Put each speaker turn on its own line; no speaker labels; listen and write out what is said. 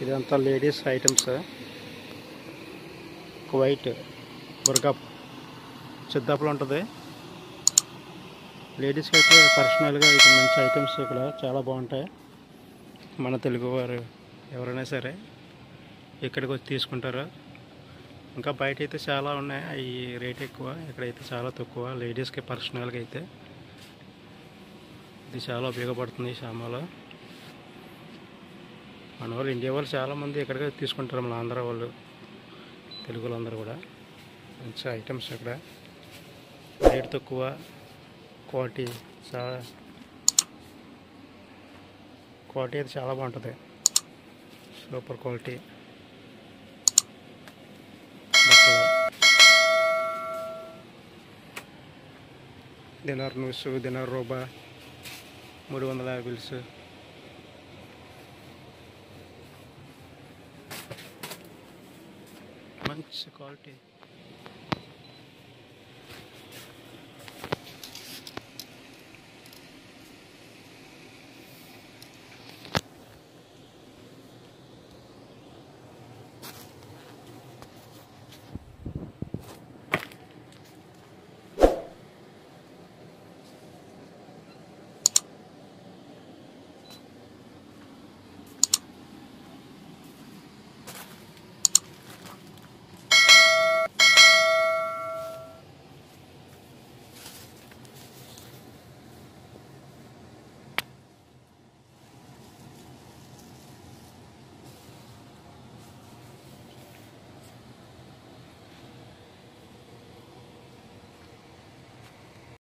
ఇదంతా ladies items white బుర్గా సిద్ధాపులో ఉంటుంది లేడీస్కి అయితే పర్సనల్గా ఇది మంచి ఐటమ్స్ ఇక్కడ చాలా బాగుంటాయి మన తెలుగు వారు ఎవరైనా సరే ఇక్కడికి వచ్చి తీసుకుంటారు ఇంకా బయట అయితే చాలా ఉన్నాయి అవి రేట్ ఎక్కువ ఇక్కడైతే చాలా తక్కువ లేడీస్కి పర్సనల్గా అయితే ఇది చాలా ఉపయోగపడుతుంది ఈ సామాలో మన వాళ్ళు ఇండియా వాళ్ళు చాలామంది ఇక్కడికే తీసుకుంటారు మన ఆంధ్ర వాళ్ళు తెలుగు వాళ్ళందరూ కూడా మంచి ఐటమ్స్ ఇక్కడ రేట్ తక్కువ క్వాలిటీ చాలా క్వాలిటీ అయితే చాలా బాగుంటుంది సూపర్ క్వాలిటీ బట్టలు దినార్ న్యూస్ దినార్ రూబా మూడు వందల యాభై బిల్స్ మంచి క్వాలిటీ